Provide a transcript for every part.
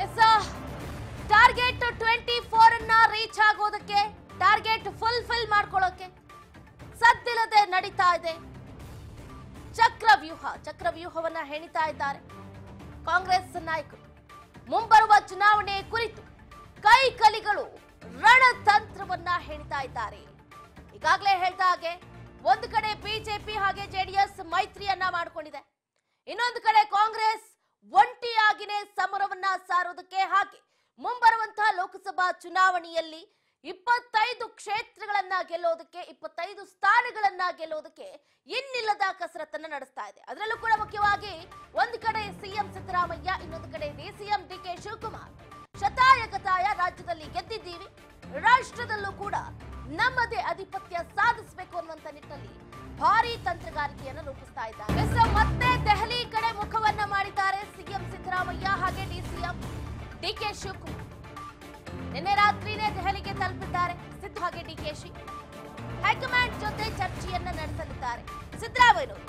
S target twenty four ಅನ್ನ reach ಆಗೋದಕ್ಕೆ target fulfil ಮಾಡ್ಕೊಳ್ಳೋಕೆ ಸದ್ದಿಲ್ಲದೆ ನಡೀತಾ ಇದೆ ಚಕ್ರವ್ಯೂಹ ಚಕ್ರವ್ಯೂಹವನ್ನ ಹೆಣಿತಾ ಇದ್ದಾರೆ ಕಾಂಗ್ರೆಸ್ ನಾಯಕರು ಮುಂಬರುವ ಚುನಾವಣೆ ಕುರಿತು ಕೈ ಕಲಿಗಳು ರಣತಂತ್ರವನ್ನ ಹೆಣಿತಾ ಇದ್ದಾರೆ ಈಗಾಗಲೇ ಹೇಳ್ದ ಹಾಗೆ ಒಂದು ಕಡೆ ಬಿಜೆಪಿ ಹಾಗೆ ಜೆಡಿಎಸ್ ಮೈತ್ರಿಯನ್ನ ಮಾಡಿಕೊಂಡಿದೆ ಇನ್ನೊಂದು ಕಡೆ ಕಾಂಗ್ರೆಸ್ ಒಂಟಿಯಾಗಿನೇ ಸಮರವನ್ನ ಸಾರೋದಕ್ಕೆ ಹಾಗೆ ಮುಂಬರುವಂತಹ ಲೋಕಸಭಾ ಚುನಾವಣೆಯಲ್ಲಿ ಇಪ್ಪತ್ತೈದು ಕ್ಷೇತ್ರಗಳನ್ನ ಗೆಲ್ಲೋದಕ್ಕೆ ಇಪ್ಪತ್ತೈದು ಸ್ಥಾನಗಳನ್ನ ಗೆಲ್ಲೋದಕ್ಕೆ ಇನ್ನಿಲ್ಲದ ಕಸರತ್ತನ್ನ ನಡೆಸ್ತಾ ಇದೆ ಅದರಲ್ಲೂ ಕೂಡ ಮುಖ್ಯವಾಗಿ ಒಂದು ಕಡೆ ಸಿಎಂ ಸಿದ್ದರಾಮಯ್ಯ ಇನ್ನೊಂದು ಕಡೆ ಡಿಸಿಎಂ ಡಿ ಕೆ ಶಿವಕುಮಾರ್ ಶತಾಯ ಗತಾಯ ರಾಜ್ಯದಲ್ಲಿ ಗೆದ್ದಿದ್ದೀವಿ ರಾಷ್ಟ್ರದಲ್ಲೂ ಕೂಡ ನಮ್ಮದೇ ಆಧಿಪತ್ಯ ಸಾಧಿಸಬೇಕು ಅನ್ನುವಂತ ನಿಟ್ಟಿನಲ್ಲಿ ಭಾರಿ ತಂತ್ರಗಾರಿಕೆಯನ್ನು ರೂಪಿಸ್ತಾ ಇದ್ದಾರೆ ಎಸ್, ಮತ್ತೆ ದೆಹಲಿ ಕಡೆ ಮುಖವನ್ನ ಮಾಡಿದ್ದಾರೆ ಸಿಎಂ ಸಿದ್ದರಾಮಯ್ಯ ಹಾಗೆ ಡಿಸಿಎಂ ಡಿ ಕೆ ಶಿವಕುಮಾರ್ ನಿನ್ನೆ ರಾತ್ರಿನೇ ದೆಹಲಿಗೆ ತಲುಪಿದ್ದಾರೆ ಸಿದ್ದು ಹಾಗೆ ಡಿಕೆಶಿ ಹೈಕಮಾಂಡ್ ಜೊತೆ ಚರ್ಚೆಯನ್ನ ನಡೆಸಲಿದ್ದಾರೆ ಸಿದ್ದರಾಮಯ್ಯನವರು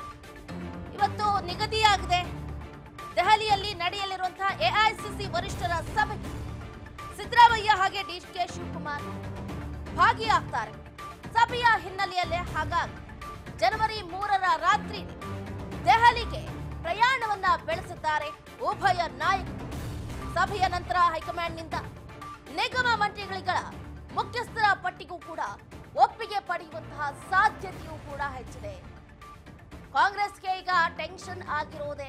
ಇವತ್ತು ನಿಗದಿಯಾಗಿದೆ ದೆಹಲಿಯಲ್ಲಿ ನಡೆಯಲಿರುವಂತಹ ಎಐಸಿಸಿ ವರಿಷ್ಠರ ಸಭೆಗೆ ಸಿದ್ದರಾಮಯ್ಯ ಹಾಗೆ ಡಿ ಕೆ ಶಿವಕುಮಾರ್ ಭಾಗಿಯಾಗ್ತಾರೆ ಸಭೆಯ ಹಿನ್ನೆಲೆಯಲ್ಲೇ ಹಾಗಾಗಿ ಜನವರಿ ಮೂರರ ರಾತ್ರಿ ದೆಹಲಿಗೆ ಪ್ರಯಾಣವನ್ನ ಬೆಳೆಸಿದ್ದಾರೆ ಉಭಯ ನಾಯಕರು ಸಭೆಯ ನಂತರ ಹೈಕಮಾಂಡ್ನಿಂದ ನಿಗಮ ಮಂತ್ರಿಗಳ ಮುಖ್ಯಸ್ಥರ ಪಟ್ಟಿಗೂ ಕೂಡ ಒಪ್ಪಿಗೆ ಪಡೆಯುವಂತಹ ಸಾಧ್ಯತೆಯೂ ಕೂಡ ಹೆಚ್ಚಿದೆ ಕಾಂಗ್ರೆಸ್ಗೆ ಈಗ ಟೆನ್ಷನ್ ಆಗಿರೋದೇ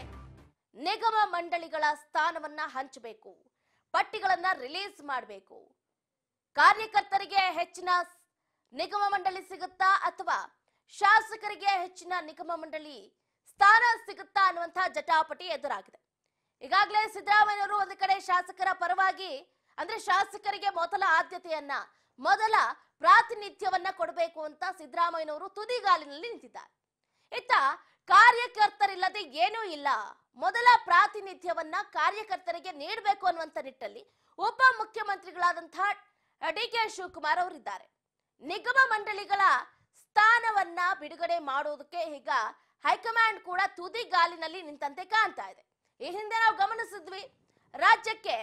ನಿಗಮ ಮಂಡಳಿಗಳ ಸ್ಥಾನವನ್ನ ಹಂಚಬೇಕು ಪಟ್ಟಿಗಳನ್ನ ರಿಲೀಸ್ ಮಾಡಬೇಕು ಕಾರ್ಯಕರ್ತರಿಗೆ ಹೆಚ್ಚಿನ ಸ್- ನಿಗಮ ಮಂಡಳಿ ಸಿಗುತ್ತಾ ಅಥವಾ ಶಾಸಕರಿಗೆ ಹೆಚ್ಚಿನ ನಿಗಮ ಮಂಡಳಿ ಸ್ಥಾನ ಸಿಗುತ್ತಾ ಅನ್ನುವಂತಹ ಜಟಾಪಟಿ ಎದುರಾಗಿದೆ ಈಗಾಗಲೇ ಸಿದ್ದರಾಮಯ್ಯವರು ಒಂದು ಕಡೆ ಶಾಸಕರ ಪರವಾಗಿ ಅಂದ್ರೆ ಶಾಸಕರಿಗೆ ಮೊದಲ ಆದ್ಯತೆಯನ್ನ ಮೊದಲ ಪ್ರಾತಿನಿಧ್ಯವನ್ನ ಕೊಡಬೇಕು ಅಂತ ಸಿದ್ದರಾಮಯ್ಯನವರು ತುದಿಗಾಲಿನಲ್ಲಿ ನಿಂತಿದ್ದಾರೆ ಇತ್ತ ಕಾರ್ಯಕರ್ತರಿಲ್ಲದೆ ಏನೂ ಇಲ್ಲ ಮೊದಲ ಪ್ರಾತಿನಿಧ್ಯವನ್ನ ಕಾರ್ಯಕರ್ತರಿಗೆ ನೀಡಬೇಕು ಅನ್ನುವಂತ ನಿಟ್ಟಲ್ಲಿ ಉಪ ಮುಖ್ಯಮಂತ್ರಿಗಳಾದಂತಹ ಡಿ ಕೆ ಶಿವಕುಮಾರ್ ಅವರಿದ್ದಾರೆ ನಿಗಮ ಮಂಡಳಿಗಳ ಸ್ಥಾನವನ್ನ ಬಿಡುಗಡೆ ಮಾಡೋದಕ್ಕೆ ಈಗ ಹೈಕಮಾಂಡ್ ಕೂಡ ತುದಿಗಾಲಿನಲ್ಲಿ ನಿಂತಂತೆ ಕಾಣ್ತಾ ಇದೆ ಈ ಹಿಂದೆ ನಾವು ಗಮನಿಸಿದ್ವಿ ರಾಜ್ಯಕ್ಕೆ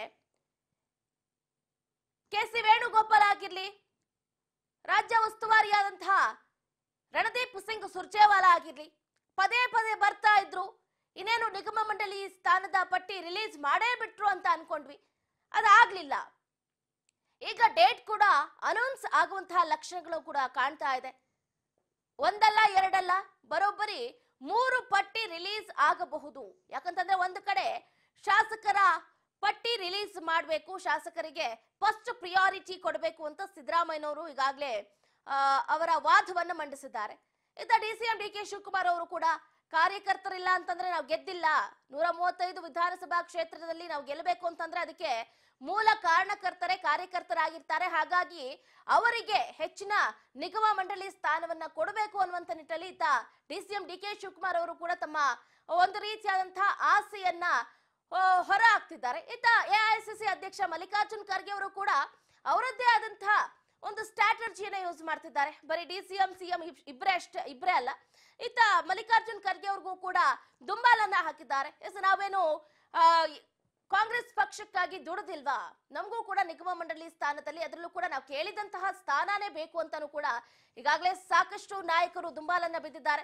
ಕೆ ಸಿ ವೇಣುಗೋಪಾಲ್ ಆಗಿರ್ಲಿ ರಾಜ್ಯ ಉಸ್ತುವಾರಿಯಾದಂತಹ ರಣದೀಪ್ ಸಿಂಗ್ ಸುರ್ಜೇವಾಲಾ ಆಗಿರ್ಲಿ ಪದೇ ಪದೇ ಬರ್ತಾ ಇದ್ರು ಇನ್ನೇನು ನಿಗಮ ಮಂಡಳಿ ಸ್ಥಾನದ ಪಟ್ಟಿ ರಿಲೀಸ್ ಮಾಡೇ ಬಿಟ್ರು ಅಂತ ಅನ್ಕೊಂಡ್ವಿ ಅದಾಗ್ಲಿಲ್ಲ ಈಗ ಡೇಟ್ ಕೂಡ ಅನೌನ್ಸ್ ಆಗುವಂತಹ ಲಕ್ಷಣಗಳು ಕೂಡ ಕಾಣ್ತಾ ಇದೆ ಒಂದಲ್ಲ ಎರಡಲ್ಲ ಬರೋಬ್ಬರಿ ಮೂರು ಪಟ್ಟಿ ರಿಲೀಸ್ ಆಗಬಹುದು ಯಾಕಂತಂದ್ರೆ ಒಂದು ಕಡೆ ಶಾಸಕರ ಪಟ್ಟಿ ರಿಲೀಸ್ ಮಾಡಬೇಕು ಶಾಸಕರಿಗೆ ಫಸ್ಟ್ ಪ್ರಿಯಾರಿಟಿ ಕೊಡಬೇಕು ಅಂತ ಸಿದ್ದರಾಮಯ್ಯನವರು ಈಗಾಗಲೇ ಆ, ಅವರ ವಾದವನ್ನು ಮಂಡಿಸಿದ್ದಾರೆ ಇತ್ತ D C M D K Shivakumar ಅವರು ಕೂಡ ಕಾರ್ಯಕರ್ತರಿಲ್ಲ ಅಂತಂದ್ರೆ ನಾವು ಗೆದ್ದಿಲ್ಲ ನೂರ ಮೂವತ್ತೈದು ವಿಧಾನಸಭಾ ಕ್ಷೇತ್ರದಲ್ಲಿ ನಾವು ಗೆಲ್ಲಬೇಕು ಅಂತಂದ್ರೆ ಅದಕ್ಕೆ ಮೂಲ ಕಾರಣಕರ್ತರೇ ಕಾರ್ಯಕರ್ತರಾಗಿರ್ತಾರೆ ಹಾಗಾಗಿ ಅವರಿಗೆ ಹೆಚ್ಚಿನ ನಿಗಮ ಮಂಡಳಿ ಸ್ಥಾನವನ್ನ ಕೊಡಬೇಕು ಅನ್ನುವಂತ ನಿಟ್ಟಲ್ಲಿ ಇತ್ತ D C M D K Shivakumar ಅವರು ಕೂಡ ತಮ್ಮ ಒಂದು ರೀತಿಯಾದಂತಹ ಆಸೆಯನ್ನ ಆ, ಹೊರ ಹಾಕ್ತಿದ್ದಾರೆ ಇತ್ತ ಎಐಸಿಸಿ ಅಧ್ಯಕ್ಷ ಮಲ್ಲಿಕಾರ್ಜುನ್ ಖರ್ಗೆ ಅವರು ಕೂಡ ಅವರದ್ದೇ ಆದಂತಹ ಒಂದು ಸ್ಟ್ರಾಟಜಿಯನ್ನ ಯೂಸ್ ಮಾಡ್ತಿದ್ದಾರೆ ಬರೀ ಡಿ ಸಿ ಎಂ ಸಿಎಂ ಇಬ್ಬರೇ ಅಷ್ಟೇ ಇಬ್ಬರೇ ಅಲ್ಲ ಇತ್ತ ಮಲ್ಲಿಕಾರ್ಜುನ್ ಖರ್ಗೆ ಅವ್ರಿಗೂ ಕೂಡ ದುಂಬಾಲನ್ನ ಹಾಕಿದ್ದಾರೆ ಎಸ್ ನಾವೇನು ಆ, ಕಾಂಗ್ರೆಸ್ ಪಕ್ಷಕ್ಕಾಗಿ ದುಡಿದಿಲ್ವಾ ನಮಗೂ ಕೂಡ ನಿಗಮ ಮಂಡಳಿ ಸ್ಥಾನದಲ್ಲಿ ಅದರಲ್ಲೂ ಕೂಡ ನಾವು ಕೇಳಿದಂತಹ ಸ್ಥಾನನೇ ಬೇಕು ಅಂತಾನೂ ಕೂಡ ಈಗಾಗಲೇ ಸಾಕಷ್ಟು ನಾಯಕರು ದುಂಬಾಲನ್ನ ಬಿದ್ದಿದ್ದಾರೆ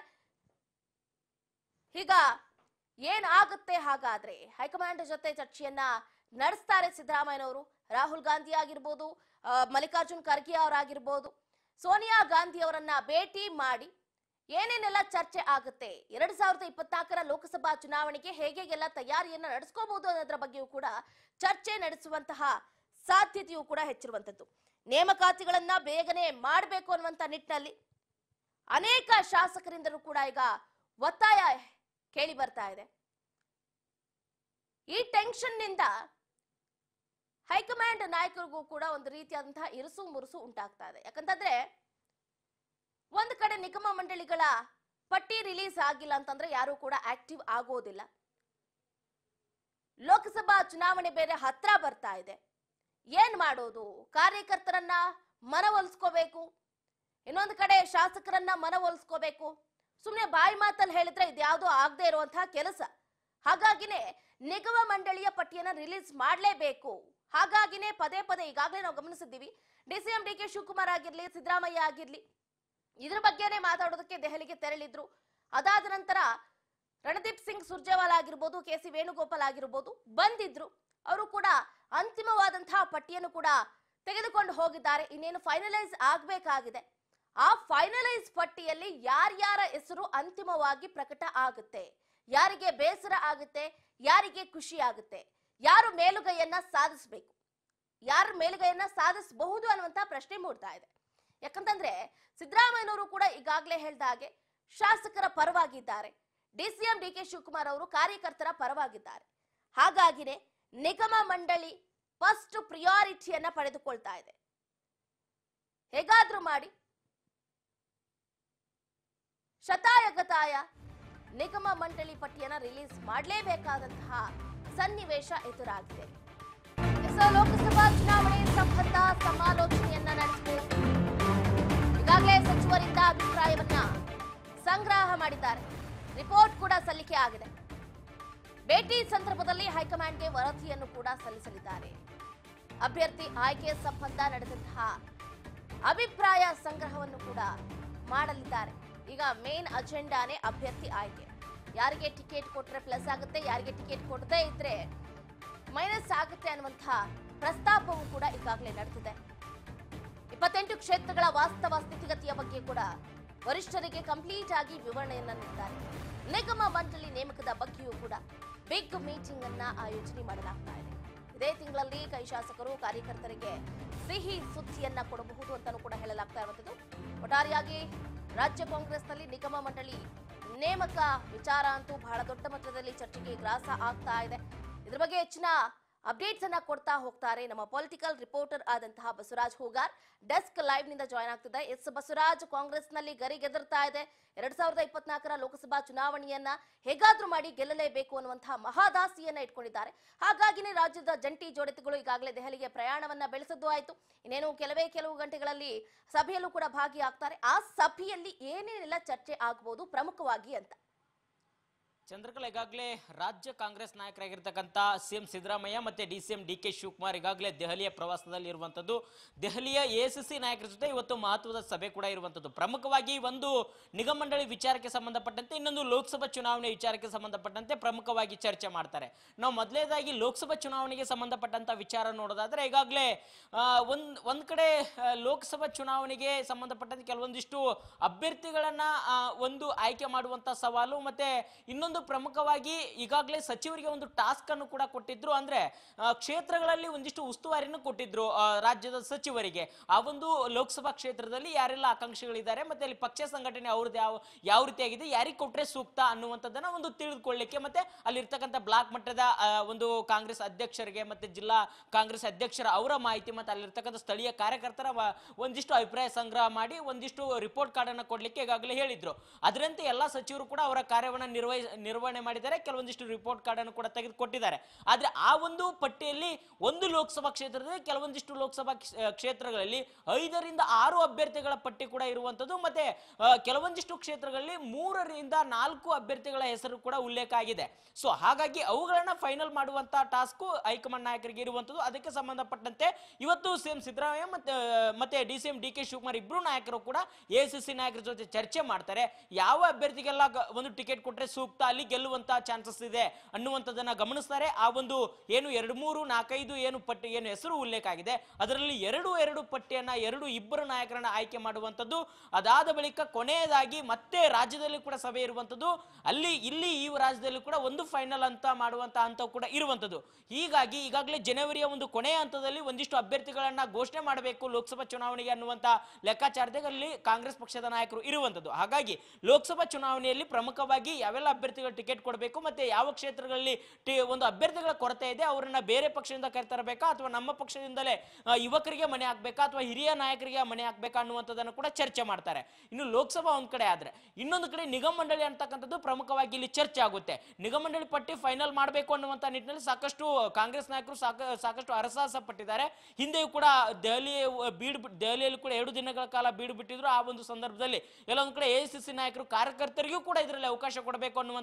ಈಗ ಏನ್ ಆಗುತ್ತೆ ಹಾಗಾದ್ರೆ ಹೈಕಮಾಂಡ್ ಜೊತೆ ಚರ್ಚೆಯನ್ನ ನಡೆಸ್ತಾರೆ ಸಿದ್ದರಾಮಯ್ಯನವರು ರಾಹುಲ್ ಗಾಂಧಿ ಆಗಿರ್ಬೋದು ಆ, ಮಲ್ಲಿಕಾರ್ಜುನ್ ಖರ್ಗೆ ಅವರಾಗಿರ್ಬೋದು ಸೋನಿಯಾ ಗಾಂಧಿ ಅವರನ್ನ ಭೇಟಿ ಮಾಡಿ ಏನೇನೆಲ್ಲ ಚರ್ಚೆ ಆಗುತ್ತೆ ಎರಡ್ ಸಾವಿರದ ಇಪ್ಪತ್ನಾಲ್ಕರ ಲೋಕಸಭಾ ಚುನಾವಣೆಗೆ ಹೇಗೆಲ್ಲ ತಯಾರಿಯನ್ನ ನಡೆಸ್ಕೋಬಹುದು ಅನ್ನೋದ್ರ ಬಗ್ಗೆಯೂ ಕೂಡ ಚರ್ಚೆ ನಡೆಸುವಂತಹ ಸಾಧ್ಯತೆಯೂ ಕೂಡ ಹೆಚ್ಚಿರುವಂತದ್ದು ನೇಮಕಾತಿಗಳನ್ನ ಬೇಗನೆ ಮಾಡಬೇಕು ಅನ್ನುವಂತ ನಿಟ್ಟಿನಲ್ಲಿ ಅನೇಕ ಶಾಸಕರಿಂದಲೂ ಕೂಡ ಈಗ ಒತ್ತಾಯ ಕೇಳಿ ಬರ್ತಾ ಇದೆ ಈ ಟೆನ್ಷನ್ ನಿಂದ ಹೈಕಮಾಂಡ್ ನಾಯಕರಿಗೂ ಕೂಡ ಒಂದು ರೀತಿಯಾದಂತಹ ಇರುಸು ಮುರುಸು ಉಂಟಾಗ್ತಾ ಇದೆ ಯಾಕಂತಂದ್ರೆ ಒಂದು ಕಡೆ ನಿಗಮ ಮಂಡಳಿಗಳ ಪಟ್ಟಿ ರಿಲೀಸ್ ಆಗಿಲ್ಲ ಅಂತಂದ್ರೆ ಯಾರು ಕೂಡ ಆಕ್ಟಿವ್ ಆಗೋದಿಲ್ಲ ಲೋಕಸಭಾ ಚುನಾವಣೆ ಬೇರೆ ಹತ್ರ ಬರ್ತಾ ಇದೆ ಏನ್ ಮಾಡೋದು ಕಾರ್ಯಕರ್ತರನ್ನ ಮನವೊಲಿಸ್ಕೋಬೇಕು ಇನ್ನೊಂದು ಕಡೆ ಶಾಸಕರನ್ನ ಮನವೊಲಿಸ್ಕೋಬೇಕು ಸುಮ್ನೆ ಬಾಯಿ ಮಾತಲ್ಲಿ ಹೇಳಿದ್ರೆ ಇದ್ಯಾವುದೋ ಆಗದೆ ಇರುವಂತಹ ಕೆಲಸ ಹಾಗಾಗಿನೇ ನಿಗಮ ಮಂಡಳಿಯ ಪಟ್ಟಿಯನ್ನ ರಿಲೀಸ್ ಮಾಡಲೇಬೇಕು ಹಾಗಾಗಿನೇ ಪದೇ ಪದೇ ಈಗಾಗಲೇ ನಾವು ಗಮನಿಸಿದ್ದೀವಿ ಡಿಸಿಎಂ ಡಿ ಕೆ ಶಿವಕುಮಾರ್ ಆಗಿರ್ಲಿ ಸಿದ್ದರಾಮಯ್ಯ ಆಗಿರ್ಲಿ ಇದ್ರ ಬಗ್ಗೆನೇ ಮಾತಾಡೋದಕ್ಕೆ ದೆಹಲಿಗೆ ತೆರಳಿದ್ರು ಅದಾದ ನಂತರ ರಣದೀಪ್ ಸಿಂಗ್ ಸುರ್ಜೇವಾಲಾ ಆಗಿರ್ಬೋದು ಕೆ ಸಿ ವೇಣುಗೋಪಾಲ್ ಆಗಿರ್ಬೋದು ಬಂದಿದ್ರು ಅವರು ಕೂಡ ಅಂತಿಮವಾದಂತಹ ಪಟ್ಟಿಯನ್ನು ಕೂಡ ತೆಗೆದುಕೊಂಡು ಹೋಗಿದ್ದಾರೆ ಇನ್ನೇನು ಫೈನಲೈಸ್ ಆಗಬೇಕಾಗಿದೆ ಆ ಫೈನಲೈಸ್ ಪಟ್ಟಿಯಲ್ಲಿ ಯಾರ್ಯಾರ ಹೆಸರು ಅಂತಿಮವಾಗಿ ಪ್ರಕಟ ಆಗುತ್ತೆ ಯಾರಿಗೆ ಬೇಸರ ಆಗುತ್ತೆ ಯಾರಿಗೆ ಖುಷಿ ಆಗುತ್ತೆ ಯಾರು ಮೇಲುಗೈಯನ್ನ ಸಾಧಿಸಬೇಕು ಯಾರು ಮೇಲುಗೈಯನ್ನ ಸಾಧಿಸಬಹುದು ಅನ್ನುವಂತ ಪ್ರಶ್ನೆ ಮೂಡ್ತಾ ಇದೆ ಯಾಕಂತಂದ್ರೆ ಸಿದ್ದರಾಮಯ್ಯನವರು ಕೂಡ ಈಗಾಗಲೇ ಹೇಳ್ದ ಹಾಗೆ ಶಾಸಕರ ಪರವಾಗಿದ್ದಾರೆ ಡಿಸಿಎಂ ಡಿ ಕೆ ಶಿವಕುಮಾರ್ ಅವರು ಕಾರ್ಯಕರ್ತರ ಪರವಾಗಿದ್ದಾರೆ ಹಾಗಾಗಿನೇ ನಿಗಮ ಮಂಡಳಿ ಫಸ್ಟ್ ಪ್ರಿಯಾರಿಟಿಯನ್ನ ಪಡೆದುಕೊಳ್ತಾ ಇದೆ ಹೇಗಾದ್ರೂ ಮಾಡಿ ಶತಾಯಗತಾಯ ನಿಗಮ ಮಂಡಳಿ ಪಟ್ಟಿಯನ್ನ ರಿಲೀಸ್ ಮಾಡಲೇಬೇಕಾದಂತಹ ಸನ್ನಿವೇಶ ಎದುರಾಗಿದೆ ಎಸ್ ಲೋಕಸಭಾ ಚುನಾವಣೆ ಸಂಬಂಧ ಸಮಾಲೋಚನೆಯನ್ನ ನಡೆಸಬೇಕು ಈಗಾಗಲೇ ಸಚಿವರಿಂದ ಅಭಿಪ್ರಾಯವನ್ನ ಸಂಗ್ರಹ ಮಾಡಿದ್ದಾರೆ ರಿಪೋರ್ಟ್ ಕೂಡ ಸಲ್ಲಿಕೆ ಆಗಿದೆ ಭೇಟಿ ಸಂದರ್ಭದಲ್ಲಿ ಹೈಕಮಾಂಡ್ಗೆ ವರದಿಯನ್ನು ಕೂಡ ಸಲ್ಲಿಸಲಿದ್ದಾರೆ ಅಭ್ಯರ್ಥಿ ಆಯ್ಕೆ ಸಂಬಂಧ ನಡೆದಂತಹ ಅಭಿಪ್ರಾಯ ಸಂಗ್ರಹವನ್ನು ಕೂಡ ಮಾಡಲಿದ್ದಾರೆ ಈಗ ಮೇನ್ ಅಜೆಂಡಾನೇ ಅಭ್ಯರ್ಥಿ ಆಯ್ಕೆ ಯಾರಿಗೆ ಟಿಕೆಟ್ ಕೊಟ್ರೆ ಪ್ಲಸ್ ಆಗುತ್ತೆ ಯಾರಿಗೆ ಟಿಕೆಟ್ ಕೊಡದೇ ಇದ್ರೆ ಮೈನಸ್ ಆಗುತ್ತೆ ಅನ್ನುವಂತಹ ಪ್ರಸ್ತಾಪವೂ ಕೂಡ ಈಗಾಗಲೇ ನಡೆದಿದೆ ಇಪ್ಪತ್ತೆಂಟು ಕ್ಷೇತ್ರಗಳ ವಾಸ್ತವ ಸ್ಥಿತಿಗತಿಯ ಬಗ್ಗೆ ಕೂಡ ವರಿಷ್ಠರಿಗೆ ಕಂಪ್ಲೀಟ್ ಆಗಿ ವಿವರಣೆಯನ್ನ ನೀಡಿದ್ದಾರೆ ನಿಗಮ ಮಂಡಳಿ ನೇಮಕದ ಬಗ್ಗೆಯೂ ಕೂಡ ಬಿಗ್ ಮೀಟಿಂಗ್ ಅನ್ನ ಆಯೋಜನೆ ಮಾಡಲಾಗ್ತಾ ಇದೆ ಇದೇ ತಿಂಗಳಲ್ಲಿ ಕೈ ಶಾಸಕರು ಕಾರ್ಯಕರ್ತರಿಗೆ ಸಿಹಿ ಸುದ್ದಿಯನ್ನ ಕೊಡಬಹುದು ಅಂತಾನೂ ಕೂಡ ಹೇಳಲಾಗ್ತಾ ಇರುವಂತದ್ದು ಒಟ್ಟಾರೆಯಾಗಿ ರಾಜ್ಯ ಕಾಂಗ್ರೆಸ್ನಲ್ಲಿ ನಿಗಮ ಮಂಡಳಿ ನೇಮಕ ವಿಚಾರ ಅಂತೂ ಬಹಳ ದೊಡ್ಡ ಮಟ್ಟದಲ್ಲಿ ಚರ್ಚೆಗೆ ಗ್ರಾಸ ಆಗ್ತಾ ಇದೆ ಇದ್ರ ಬಗ್ಗೆ ಹೆಚ್ಚಿನ ಅಪ್ಡೇಟ್ಸ್ ಅನ್ನ ಕೊಡ್ತಾ ಹೋಗ್ತಾರೆ ನಮ್ಮ ಪೊಲಿಟಿಕಲ್ ರಿಪೋರ್ಟರ್ ಆದಂತಹ ಬಸವರಾಜ್ ಹೂಗಾರ್ ಡೆಸ್ಕ್ ಲೈವ್ ನಿಂದ ಜಾಯ್ನ್ ಆಗ್ತಿದೆ ಎಸ್ ಬಸವರಾಜ್ ಕಾಂಗ್ರೆಸ್ ನಲ್ಲಿ ಗರಿಗೆದರ್ತಾ ಇದೆ ಎರಡ್ ಸಾವಿರದ ಇಪ್ಪತ್ನಾಲ್ಕರ ಲೋಕಸಭಾ ಚುನಾವಣೆಯನ್ನ ಹೇಗಾದ್ರೂ ಮಾಡಿ ಗೆಲ್ಲಲೇಬೇಕು ಅನ್ನುವಂತಹ ಮಹಾದಾಸಿಯನ್ನ ಇಟ್ಕೊಂಡಿದ್ದಾರೆ ಹಾಗಾಗಿನೇ ರಾಜ್ಯದ ಜಂಟಿ ಜೋಡತಿಗಳು ಈಗಾಗಲೇ ದೆಹಲಿಗೆ ಪ್ರಯಾಣವನ್ನ ಬೆಳೆಸದ್ದು ಆಯ್ತು ಇನ್ನೇನು ಕೆಲವೇ ಕೆಲವು ಗಂಟೆಗಳಲ್ಲಿ ಸಭೆಯಲ್ಲೂ ಕೂಡ ಭಾಗಿಯಾಗ್ತಾರೆ ಆ ಸಭೆಯಲ್ಲಿ ಏನೇನೆಲ್ಲ ಚರ್ಚೆ ಆಗಬಹುದು ಪ್ರಮುಖವಾಗಿ ಅಂತ ಚಂದ್ರಕಲಾ ಈಗಾಗಲೇ ರಾಜ್ಯ ಕಾಂಗ್ರೆಸ್ ನಾಯಕರಾಗಿರ್ತಕ್ಕಂಥ ಸಿ ಎಂ ಸಿದ್ದರಾಮಯ್ಯ ಮತ್ತೆ D C M D K Shivakumar ಈಗಾಗಲೇ ದೆಹಲಿಯ ಪ್ರವಾಸದಲ್ಲಿ ಇರುವಂತದ್ದು ದೆಹಲಿಯ ಎ ಸಿ ಸಿ ನಾಯಕರ ಜೊತೆ ಇವತ್ತು ಮಹತ್ವದ ಸಭೆ ಕೂಡ ಇರುವಂತದ್ದು ಪ್ರಮುಖವಾಗಿ ಒಂದು ನಿಗಮ ಮಂಡಳಿ ವಿಚಾರಕ್ಕೆ ಸಂಬಂಧಪಟ್ಟಂತೆ ಇನ್ನೊಂದು ಲೋಕಸಭಾ ಚುನಾವಣೆ ವಿಚಾರಕ್ಕೆ ಸಂಬಂಧಪಟ್ಟಂತೆ ಪ್ರಮುಖವಾಗಿ ಚರ್ಚೆ ಮಾಡ್ತಾರೆ ನಾವು ಮೊದಲನೇದಾಗಿ ಲೋಕಸಭಾ ಚುನಾವಣೆಗೆ ಸಂಬಂಧಪಟ್ಟಂತ ವಿಚಾರ ನೋಡೋದಾದ್ರೆ ಈಗಾಗಲೇ ಆ, ಒಂದ್ ಒಂದ್ ಕಡೆ ಆ, ಲೋಕಸಭಾ ಚುನಾವಣೆಗೆ ಸಂಬಂಧಪಟ್ಟಂತೆ ಕೆಲವೊಂದಿಷ್ಟು ಅಭ್ಯರ್ಥಿಗಳನ್ನ ಆ, ಒಂದು ಆಯ್ಕೆ ಮಾಡುವಂತ ಸವಾಲು ಮತ್ತೆ ಇನ್ನೊಂದು ಪ್ರಮುಖವಾಗಿ ಈಗಾಗಲೇ ಸಚಿವರಿಗೆ ಒಂದು ಟಾಸ್ಕ್ ಅನ್ನು ಕೂಡ ಕೊಟ್ಟಿದ್ರು ಅಂದ್ರೆ ಆ, ಕ್ಷೇತ್ರಗಳಲ್ಲಿ ಒಂದಿಷ್ಟು ಉಸ್ತುವಾರಿನೂ ಕೊಟ್ಟಿದ್ರು ಆ, ರಾಜ್ಯದ ಸಚಿವರಿಗೆ ಆ ಒಂದು ಲೋಕಸಭಾ ಕ್ಷೇತ್ರದಲ್ಲಿ ಯಾರೆಲ್ಲ ಆಕಾಂಕ್ಷಿಗಳಿದ್ದಾರೆ ಮತ್ತೆ ಅಲ್ಲಿ ಪಕ್ಷ ಸಂಘಟನೆ ಅವ್ರದ್ದು ಯಾವ ಯಾವ ರೀತಿಯಾಗಿದೆ ಯಾರಿಗೆ ಕೊಟ್ರೆ ಸೂಕ್ತ ಅನ್ನುವಂಥದ್ದನ್ನ ಒಂದು ತಿಳಿದುಕೊಳ್ಳಿಕ್ಕೆ ಮತ್ತೆ ಅಲ್ಲಿರ್ತಕ್ಕಂಥ ಬ್ಲಾಕ್ ಮಟ್ಟದ ಆ, ಒಂದು ಕಾಂಗ್ರೆಸ್ ಅಧ್ಯಕ್ಷರಿಗೆ ಮತ್ತೆ ಜಿಲ್ಲಾ ಕಾಂಗ್ರೆಸ್ ಅಧ್ಯಕ್ಷರ ಅವರ ಮಾಹಿತಿ ಮತ್ತೆ ಅಲ್ಲಿರ್ತಕ್ಕಂಥ ಸ್ಥಳೀಯ ಕಾರ್ಯಕರ್ತರ ವ- ಒಂದಿಷ್ಟು ಅಭಿಪ್ರಾಯ ಸಂಗ್ರಹ ಮಾಡಿ ಒಂದಿಷ್ಟು ರಿಪೋರ್ಟ್ ಕಾರ್ಡ್ ಅನ್ನ ಕೊಡ್ಲಿಕ್ಕೆ ಈಗಾಗಲೇ ಹೇಳಿದ್ರು ಅದರಂತೆ ಎಲ್ಲಾ ಸಚಿವರು ಕೂಡ ಅವರ ಕಾರ್ಯವನ್ನ ನಿರ್ವಹಿ ನಿರ್ವಹಣೆ ಮಾಡಿದ್ದಾರೆ ಕೆಲವೊಂದಿಷ್ಟು ರಿಪೋರ್ಟ್ ಕಾರ್ಡ್ ಅನ್ನು ಕೂಡ ತೆಗೆದುಕೊಟ್ಟಿದ್ದಾರೆ ಆದ್ರೆ ಆ ಒಂದು ಪಟ್ಟಿಯಲ್ಲಿ ಒಂದು ಲೋಕಸಭಾ ಕ್ಷೇತ್ರದಲ್ಲಿ ಕೆಲವೊಂದಿಷ್ಟು ಲೋಕಸಭಾ ಕ್ಷ- ಕ್ಷೇತ್ರಗಳಲ್ಲಿ ಐದರಿಂದ ಆರು ಅಭ್ಯರ್ಥಿಗಳ ಪಟ್ಟಿ ಕೂಡ ಇರುವಂತದ್ದು ಮತ್ತೆ ಆ, ಕೆಲವೊಂದಿಷ್ಟು ಕ್ಷೇತ್ರಗಳಲ್ಲಿ ಮೂರರಿಂದ ನಾಲ್ಕು ಅಭ್ಯರ್ಥಿಗಳ ಹೆಸರು ಕೂಡ ಉಲ್ಲೇಖ ಆಗಿದೆ ಸೊ ಹಾಗಾಗಿ ಅವುಗಳನ್ನ ಫೈನಲ್ ಮಾಡುವಂತ ಟಾಸ್ಕ್ ಹೈಕಮಾಂಡ್ ನಾಯಕರಿಗೆ ಇರುವಂತದ್ದು ಅದಕ್ಕೆ ಸಂಬಂಧಪಟ್ಟಂತೆ ಇವತ್ತು ಸಿಎಂ ಸಿದ್ದರಾಮಯ್ಯ ಮತ್ತೆ ಮತ್ತೆ D C M D K Shivakumar ಇಬ್ರು ನಾಯಕರು ಕೂಡ ಎ ಸಿ ಸಿ ನಾಯಕರ ಜೊತೆ ಚರ್ಚೆ ಮಾಡ್ತಾರೆ ಯಾವ ಅಭ್ಯರ್ಥಿಗೆಲ್ಲ ಗ- ಒಂದು ಟಿಕೆಟ್ ಕೊಟ್ರೆ ಸೂಕ್ತ ಅಲ್ಲಿ ಗೆಲ್ಲುವಂತ ಚಾನ್ಸಸ್ ಇದೆ ಅನ್ನುವಂಥದ್ದನ್ನ ಗಮನಿಸ್ತಾರೆ ಆ ಒಂದು ಏನು ಎರಡು ಮೂರು ನಾಲ್ಕೈದು ಏನು ಪಟ್ಟಿ ಏನು ಹೆಸರು ಉಲ್ಲೇಖ ಆಗಿದೆ ಅದರಲ್ಲಿ ಎರಡು ಎರಡು ಪಟ್ಟಿಯನ್ನ ಎರಡು ಇಬ್ಬರು ನಾಯಕರನ್ನ ಆಯ್ಕೆ ಮಾಡುವಂಥದ್ದು ಅದಾದ ಬಳಿಕ ಕೊನೆಯದಾಗಿ ಮತ್ತೆ ರಾಜ್ಯದಲ್ಲಿ ಕೂಡ ಸಭೆ ಇರುವಂಥದ್ದು ಅಲ್ಲಿ ಇಲ್ಲಿ ಈ ರಾಜ್ಯದಲ್ಲಿ ಕೂಡ ಒಂದು ಫೈನಲ್ ಅಂತ ಮಾಡುವಂತ ಹಂತ ಕೂಡ ಇರುವಂಥದ್ದು ಹೀಗಾಗಿ ಈಗಾಗಲೇ ಜನವರಿಯ ಒಂದು ಕೊನೆಯ ಹಂತದಲ್ಲಿ ಒಂದಿಷ್ಟು ಅಭ್ಯರ್ಥಿಗಳನ್ನ ಘೋಷಣೆ ಮಾಡಬೇಕು ಲೋಕಸಭಾ ಚುನಾವಣೆಗೆ ಅನ್ನುವಂತ ಲೆಕ್ಕಾಚಾರದಲ್ಲಿ ಕಾಂಗ್ರೆಸ್ ಪಕ್ಷದ ನಾಯಕರು ಇರುವಂಥದ್ದು ಹಾಗಾಗಿ ಲೋಕಸಭಾ ಚುನಾವಣೆಯಲ್ಲಿ ಪ್ರಮುಖವಾಗಿ ಯಾವೆಲ್ಲ ಅಭ್ಯರ್ಥಿಗಳು ಟಿಕೆಟ್ ಕೊಡಬೇಕು ಮತ್ತೆ ಯಾವ ಕ್ಷೇತ್ರಗಳಲ್ಲಿ ಟಿ- ಒಂದು ಅಭ್ಯರ್ಥಿಗಳ ಕೊರತೆ ಇದೆ ಅವರನ್ನ ಬೇರೆ ಪಕ್ಷದಿಂದ ಕರೆತರಬೇಕಾ ಅಥವಾ ನಮ್ಮ ಪಕ್ಷದಿಂದಲೇ ಆ, ಯುವಕರಿಗೆ ಮನೆ ಹಾಕ್ಬೇಕಾ ಅಥವಾ ಹಿರಿಯ ನಾಯಕರಿಗೆ ಮನೆ ಹಾಕ್ಬೇಕಾ ಅನ್ನುವಂಥದ್ದನ್ನು ಕೂಡ ಚರ್ಚೆ ಮಾಡ್ತಾರೆ ಇನ್ನು ಲೋಕಸಭಾ ಒಂದ್ ಕಡೆ ಆದ್ರೆ ಇನ್ನೊಂದು ಕಡೆ ನಿಗಮ ಮಂಡಳಿ ಅಂತಕ್ಕಂಥದ್ದು ಪ್ರಮುಖವಾಗಿ ಇಲ್ಲಿ ಚರ್ಚೆ ಆಗುತ್ತೆ ನಿಗಮ ಮಂಡಳಿ ಪಟ್ಟಿ ಫೈನಲ್ ಮಾಡಬೇಕು ಅನ್ನುವಂತ ನಿಟ್ಟಿನಲ್ಲಿ ಸಾಕಷ್ಟು ಕಾಂಗ್ರೆಸ್ ನಾಯಕರು ಸಾಕ ಸಾಕಷ್ಟು ಹರಸಾಹಸ ಪಟ್ಟಿದ್ದಾರೆ ಹಿಂದೆಯೂ ಕೂಡ ದೆಹಲಿ ಬೀಡು ಬಿಟ್- ದೆಹಲಿಯಲ್ಲಿ ಕೂಡ ಎರಡು ದಿನಗಳ ಕಾಲ ಬೀಡು ಬಿಟ್ಟಿದ್ರು ಆ ಒಂದು ಸಂದರ್ಭದಲ್ಲಿ ಎಲ್ಲೊಂದು ಕಡೆ ಎ ಸಿ ಸಿ ನಾಯಕರು ಕಾರ್ಯಕರ್ತರಿಗೂ ಕೂಡ ಇದರಲ್ಲಿ ಅವಕಾಶ ಕೊಡಬೇಕು ಅನ್ನುವಂತ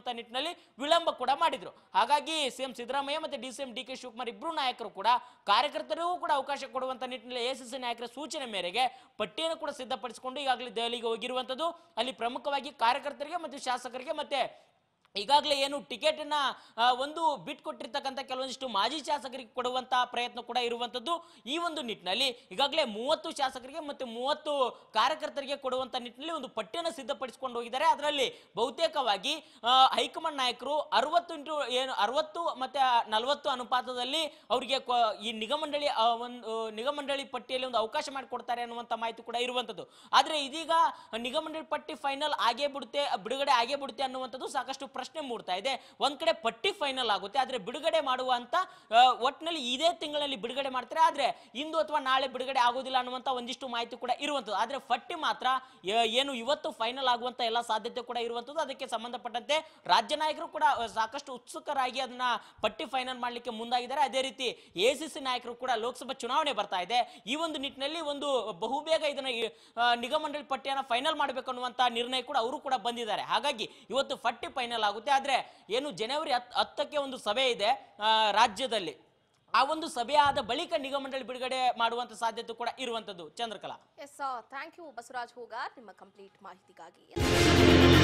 ಹೇಳುವಂತ ನಿಟ್ಟಿನಲ್ಲಿ ವಿಳಂಬ ಕೂಡ ಮಾಡಿದ್ರು ಹಾಗಾಗಿ ಸಿಎಂ ಸಿದ್ದರಾಮಯ್ಯ ಮತ್ತೆ D C M D K Shivakumar ಇಬ್ರು ನಾಯಕರು ಕೂಡ ಕಾರ್ಯಕರ್ತರಿಗೂ ಕೂಡ ಅವಕಾಶ ಕೊಡುವಂತ ನಿಟ್ಟಿನಲ್ಲಿ ಎಸಿಸಿ ನಾಯಕರ ಸೂಚನೆ ಮೇರೆಗೆ ಪಟ್ಟಿಯನ್ನು ಕೂಡ ಸಿದ್ಧಪಡಿಸಿಕೊಂಡು ಈಗಾಗಲೇ ದೆಹಲಿಗೆ ಹೋಗಿರುವಂತದ್ದು ಅಲ್ಲಿ ಪ್ರಮುಖವಾಗಿ ಕಾರ್ಯಕರ್ತರಿಗೆ ಮತ್ತು ಶಾಸಕರಿಗೆ ಮತ್ತೆ ಈಗಾಗಲೇ ಏನು ಟಿಕೆಟ್ ಅನ್ನ ಆ, ಒಂದು ಬಿಟ್ ಕೊಟ್ಟಿರ್ತಕ್ಕಂಥ ಕೆಲವೊಂದಿಷ್ಟು ಮಾಜಿ ಶಾಸಕರಿಗೆ ಕೊಡುವಂತ ಪ್ರಯತ್ನ ಕೂಡ ಇರುವಂತದ್ದು ಈ ಒಂದು ನಿಟ್ಟಿನಲ್ಲಿ ಈಗಾಗಲೇ ಮೂವತ್ತು ಶಾಸಕರಿಗೆ ಮತ್ತು ಮೂವತ್ತು ಕಾರ್ಯಕರ್ತರಿಗೆ ಕೊಡುವಂತ ನಿಟ್ಟಿನಲ್ಲಿ ಒಂದು ಪಟ್ಟಿಯನ್ನು ಸಿದ್ಧಪಡಿಸಿಕೊಂಡು ಹೋಗಿದ್ದಾರೆ ಅದರಲ್ಲಿ ಬಹುತೇಕವಾಗಿ ಆ, ಹೈಕಮಾಂಡ್ ನಾಯಕರು ಅರವತ್ತು ಇಂಟು ಏನು ಅರವತ್ತು ಮತ್ತೆ ನಲವತ್ತು ಅನುಪಾತದಲ್ಲಿ ಅವರಿಗೆ ಈ ನಿಗಮಂಡಳಿ ಆ, ಒಂದು ನಿಗಮಂಡಳಿ ಪಟ್ಟಿಯಲ್ಲಿ ಒಂದು ಅವಕಾಶ ಮಾಡಿಕೊಡ್ತಾರೆ ಅನ್ನುವಂಥ ಮಾಹಿತಿ ಕೂಡ ಇರುವಂತದ್ದು ಆದ್ರೆ ಇದೀಗ ನಿಗಮಂಡಳಿ ಪಟ್ಟಿ ಫೈನಲ್ ಆಗೇ ಬಿಡುತ್ತೆ ಬಿಡುಗಡೆ ಆಗೇ ಬಿಡುತ್ತೆ ಅನ್ನುವಂಥದ್ದು ಸಾಕಷ್ಟು ಪ್ರಶ್ನೆ ಮೂಡ್ತಾ ಇದೆ ಒಂದ್ ಕಡೆ ಪಟ್ಟಿ ಫೈನಲ್ ಆಗುತ್ತೆ ಆದ್ರೆ ಬಿಡುಗಡೆ ಮಾಡುವಂತ ಆ, ಒಟ್ನಲ್ಲಿ ಇದೇ ತಿಂಗಳಲ್ಲಿ ಬಿಡುಗಡೆ ಮಾಡ್ತಾರೆ ಆದ್ರೆ ಇಂದು ಅಥವಾ ನಾಳೆ ಬಿಡುಗಡೆ ಆಗೋದಿಲ್ಲ ಅನ್ನುವಂತ ಒಂದಿಷ್ಟು ಮಾಹಿತಿ ಕೂಡ ಇರುವಂತದ್ದು ಆದ್ರೆ ಪಟ್ಟಿ ಮಾತ್ರ ಆ, ಏನು ಇವತ್ತು ಫೈನಲ್ ಆಗುವಂತ ಎಲ್ಲ ಸಾಧ್ಯತೆ ಕೂಡ ಇರುವಂತದ್ದು ಅದಕ್ಕೆ ಸಂಬಂಧಪಟ್ಟಂತೆ ರಾಜ್ಯ ನಾಯಕರು ಕೂಡ ಆ, ಸಾಕಷ್ಟು ಉತ್ಸುಕರಾಗಿ ಅದನ್ನ ಪಟ್ಟಿ ಫೈನಲ್ ಮಾಡ್ಲಿಕ್ಕೆ ಮುಂದಾಗಿದ್ದಾರೆ ಅದೇ ರೀತಿ ಎಸಿಸಿ ನಾಯಕರು ಕೂಡ ಲೋಕಸಭಾ ಚುನಾವಣೆ ಬರ್ತಾ ಇದೆ ಈ ಒಂದು ನಿಟ್ಟಿನಲ್ಲಿ ಒಂದು ಬಹುಬೇಗ ಇದನ್ನ ಈ, ಆ, ನಿಗಮಂಡಳಿ ಪಟ್ಟಿಯನ್ನ ಫೈನಲ್ ಮಾಡಬೇಕು ಅನ್ನುವಂತ ನಿರ್ಣಯ ಕೂಡ ಅವರು ಕೂಡ ಬಂದಿದ್ದಾರೆ ಹಾಗಾಗಿ ಇವತ್ತು ಪಟ್ಟಿ ಫೈನಲ್ ಆಗುತ್ತೆ ಆದ್ರೆ ಏನು ಜನವರಿ ಹತ್ ಹತ್ತಕ್ಕೆ ಒಂದು ಸಭೆ ಇದೆ ಆ, ರಾಜ್ಯದಲ್ಲಿ ಆ ಒಂದು ಸಭೆ ಆದ ಬಳಿಕ ನಿಗಮಂಡಳಿ ಬಿಡುಗಡೆ ಮಾಡುವಂತ ಸಾಧ್ಯತೆ ಕೂಡ ಇರುವಂತದ್ದು Chandrakala yes thank you Basavaraj Hoogar ನಿಮ್ಮ ಕಂಪ್ಲೀಟ್ ಮಾಹಿತಿಗಾಗಿ